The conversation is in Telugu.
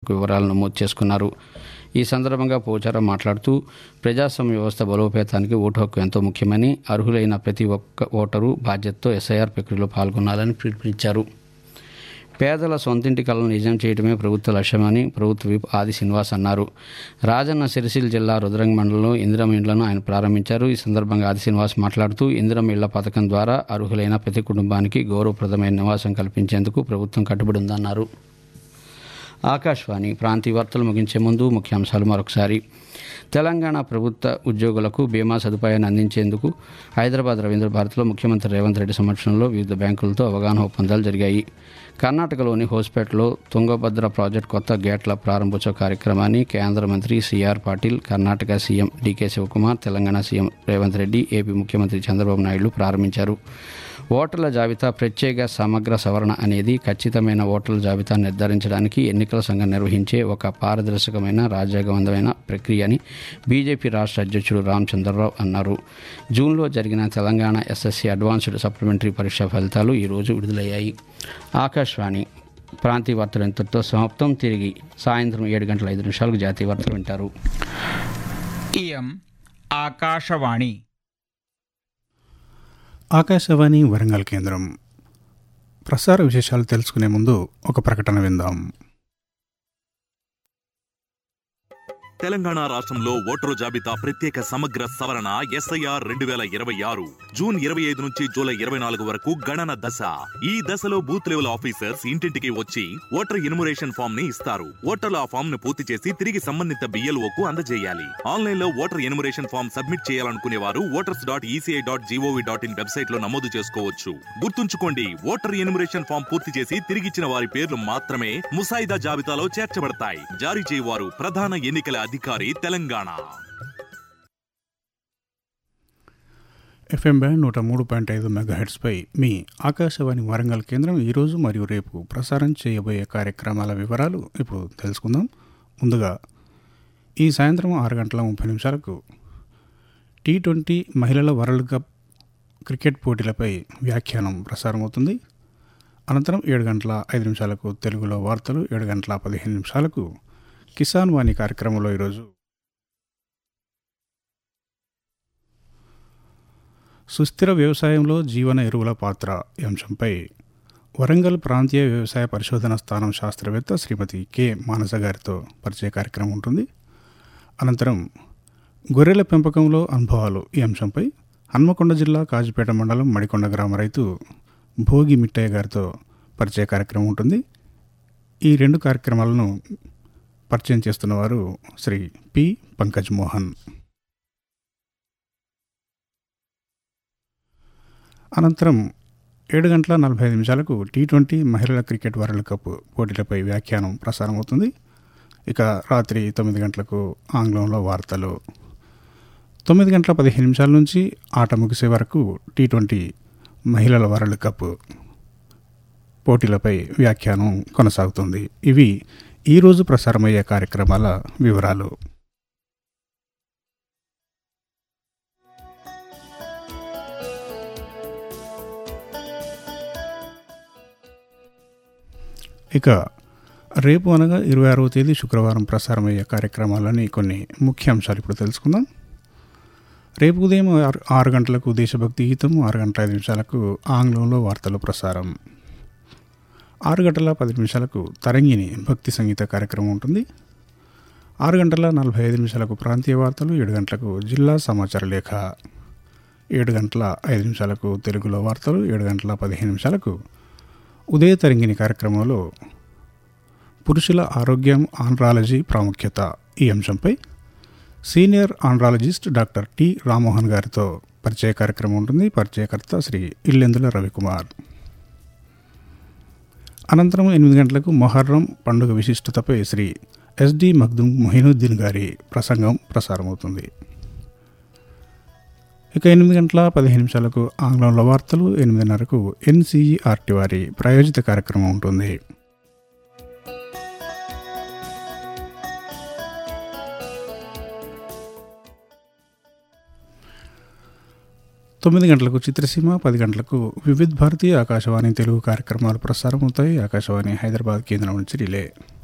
హక్కు వివరాలు నమోదు చేసుకున్నారు ఈ సందర్భంగా పోచారం మాట్లాడుతూ ప్రజాస్వామ్య వ్యవస్థ బలోపేతానికి ఓటు హక్కు ఎంతో ముఖ్యమని అర్హులైన ప్రతి ఒక్క ఓటరు బాధ్యతతో ఎస్ఐఆర్ ప్రక్రియలో పాల్గొనాలని పిలుపునిచ్చారు పేదల సొంతింటి కలను నిజం చేయడమే ప్రభుత్వ లక్ష్యమని ప్రభుత్వ విప్ ఆది శ్రీనివాస్ అన్నారు రాజన్న సిరిసిల్ల జిల్లా రుద్రంగ మండలంలో ఇందిరం ఇండ్లను ఆయన ప్రారంభించారు ఈ సందర్భంగా ఆది శ్రీనివాస్ మాట్లాడుతూ ఇందిరం ఇళ్ల పథకం ద్వారా అర్హులైన ప్రతి కుటుంబానికి గౌరవప్రదమైన నివాసం కల్పించేందుకు ప్రభుత్వం కట్టుబడి ఉందన్నారు ఆకాశవాణి ప్రాంతీయ వార్తలు ముగించే ముందు ముఖ్యాంశాలు మరొకసారి తెలంగాణ ప్రభుత్వ ఉద్యోగులకు బీమా సదుపాయాన్ని అందించేందుకు హైదరాబాద్ రవీంద్ర భారతిలో ముఖ్యమంత్రి రేవంత్ రెడ్డి సమక్షంలో వివిధ బ్యాంకులతో అవగాహన ఒప్పందాలు జరిగాయి కర్ణాటకలోని హోస్పేటలో తుంగభద్ర ప్రాజెక్టు కొత్త గేట్ల ప్రారంభోత్సవ కార్యక్రమాన్ని కేంద్ర మంత్రి CR Patil Karnataka CM DK Shivakumar Telangana CM Revanth Reddy AP ముఖ్యమంత్రి చంద్రబాబు నాయుడు ప్రారంభించారు ఓటర్ల జాబితా ప్రత్యేక సమగ్ర సవరణ అనేది ఖచ్చితమైన ఓటర్ల జాబితా నిర్ధారించడానికి ఎన్నికల సంఘం నిర్వహించే ఒక పారదర్శకమైన రాజ్యాంగబద్ధమైన ప్రక్రియ అని బీజేపీ రాష్ట్ర అధ్యక్షుడు రామచంద్రరావు అన్నారు జూన్లో జరిగిన తెలంగాణ ఎస్ఎస్సీ అడ్వాన్స్డ్ సప్లిమెంటరీ పరీక్ష ఫలితాలు ఈరోజు విడుదలయ్యాయి ఆకాశవాణి ప్రాంతీయ వార్తలు ఇంతటితో సమాప్తం తిరిగి సాయంత్రం ఏడు గంటల ఐదు నిమిషాలకు జాతీయ వార్తలు వింటారు इयम् आकाशवाणी ఆకాశవాణి వరంగల్ కేంద్రం ప్రసార విశేషాలు తెలుసుకునే ముందు ఒక ప్రకటన విందాం తెలంగాణ రాష్ట్రంలో ఓటరు జాబితా ప్రత్యేక సమగ్ర సవరణ ఎస్ఐఆర్ రెండు వేల ఇరవై ఆరు జూన్ ఇరవై ఐదు నుంచి జూలై ఇరవై నాలుగు వరకు గణన దశ ఈ దశలో బూత్ లెవెల్ ఆఫీసర్స్ ఇంటింటికి వచ్చి ఓటర్ ఎన్యుమరేషన్ ఫామ్ ని ఇస్తారు ఓటర్లు ఆ ఫామ్ ను పూర్తి చేసి తిరిగి సంబంధిత బిఎల్ఓకు అందజేయాలి ఆన్లైన్ లో ఓటర్ ఎన్యుమరేషన్ ఫామ్ సబ్మిట్ చేయాలనుకునే వారు voters dot ECI dot GOV dot in website లో నమోదు చేసుకోవచ్చు గుర్తుంచుకోండి ఓటర్ ఎన్యుమరేషన్ ఫామ్ పూర్తి చేసి తిరిగిచ్చిన వారి పేర్లు మాత్రమే ముసాయిదా జాబితాలో చేర్చబడతాయి జారీ చేయవారు ప్రధాన ఎన్నికల అధికారి తెలంగాణ ఎఫ్ఎం బ్యాండ్ నూట మూడు పాయింట్ ఐదు మెగాహెడ్స్పై మీ ఆకాశవాణి వరంగల్ కేంద్రం ఈరోజు మరియు రేపు ప్రసారం చేయబోయే కార్యక్రమాల వివరాలు ఇప్పుడు తెలుసుకుందాం ముందుగా ఈ సాయంత్రం ఆరు గంటల ముప్పై నిమిషాలకు టీ ట్వంటీ మహిళల వరల్డ్ కప్ క్రికెట్ పోటీలపై వ్యాఖ్యానం ప్రసారమవుతుంది అనంతరం ఏడు గంటల ఐదు నిమిషాలకు తెలుగులో వార్తలు ఏడు గంటల పదిహేను నిమిషాలకు కిసాన్ వాణి కార్యక్రమంలో ఈరోజు సుస్థిర వ్యవసాయంలో జీవన ఎరువుల పాత్ర ఈ అంశంపై వరంగల్ ప్రాంతీయ వ్యవసాయ పరిశోధన స్థానం శాస్త్రవేత్త శ్రీమతి కె మానస గారితో పరిచయ కార్యక్రమం ఉంటుంది అనంతరం గొర్రెల పెంపకంలో అనుభవాలు ఈ అంశంపై హన్మకొండ జిల్లా కాజిపేట మండలం మడికొండ గ్రామ రైతు భోగి మిట్టయ్య గారితో పరిచయ కార్యక్రమం ఉంటుంది ఈ రెండు కార్యక్రమాలను పరిచయం చేస్తున్నవారు శ్రీ పి పంకజ్ మోహన్ అనంతరం ఏడు గంటల నలభై ఐదు నిమిషాలకు టీ ట్వంటీ మహిళల క్రికెట్ వరల్డ్ కప్ పోటీలపై వ్యాఖ్యానం ప్రసారం అవుతుంది ఇక రాత్రి తొమ్మిది గంటలకు ఆంగ్లంలో వార్తలు తొమ్మిది గంటల పదిహేను నిమిషాల నుంచి ఆట ముగిసే వరకు టీ ట్వంటీ మహిళల వరల్డ్ కప్ పోటీలపై వ్యాఖ్యానం కొనసాగుతుంది ఇవి ఈరోజు ప్రసారమయ్యే కార్యక్రమాల వివరాలు ఇక రేపు అనగా ఇరవై ఆరవ తేదీ శుక్రవారం ప్రసారమయ్యే కార్యక్రమాలని కొన్ని ముఖ్య అంశాలు ఇప్పుడు తెలుసుకుందాం రేపు ఉదయం ఆరు ఆరు గంటలకు దేశభక్తి గీతం ఆరు గంటల ఐదు నిమిషాలకు ఆంగ్లంలో వార్తలు ప్రసారం ఆరు గంటల పది నిమిషాలకు తరంగిణి భక్తి సంగీత కార్యక్రమం ఉంటుంది ఆరు గంటల నలభై ఐదు నిమిషాలకు ప్రాంతీయ వార్తలు ఏడు గంటలకు జిల్లా సమాచార లేఖ ఏడు గంటల ఐదు నిమిషాలకు తెలుగులో వార్తలు ఏడు గంటల పదిహేను నిమిషాలకు ఉదయ తరంగిణి కార్యక్రమంలో పురుషుల ఆరోగ్యం ఆండ్రాలజీ ప్రాముఖ్యత ఈ అంశంపై senior andrologist doctor T Rammohan గారితో పరిచయ కార్యక్రమం ఉంటుంది పరిచయకర్త శ్రీ ఇల్లెందుల రవికుమార్ అనంతరం ఎనిమిది గంటలకు మొహర్రం పండుగ విశిష్టతపై శ్రీ ఎస్డి మగ్దుమ్ మొహినుద్దీన్ గారి ప్రసంగం ప్రసారమవుతుంది ఇక ఎనిమిది గంటల పదిహేను నిమిషాలకు ఆంగ్లంలో వార్తలు ఎనిమిదిన్నరకు ఎన్సీఈఆర్టీ వారి ప్రాయోజిత కార్యక్రమం ఉంటుంది తొమ్మిది గంటలకు చిత్రసీమ పది గంటలకు వివిధ్ భారతి ఆకాశవాణి తెలుగు కార్యక్రమాలు ప్రసారం అవుతాయి ఆకాశవాణి హైదరాబాద్ కేంద్రం నుంచి రిలే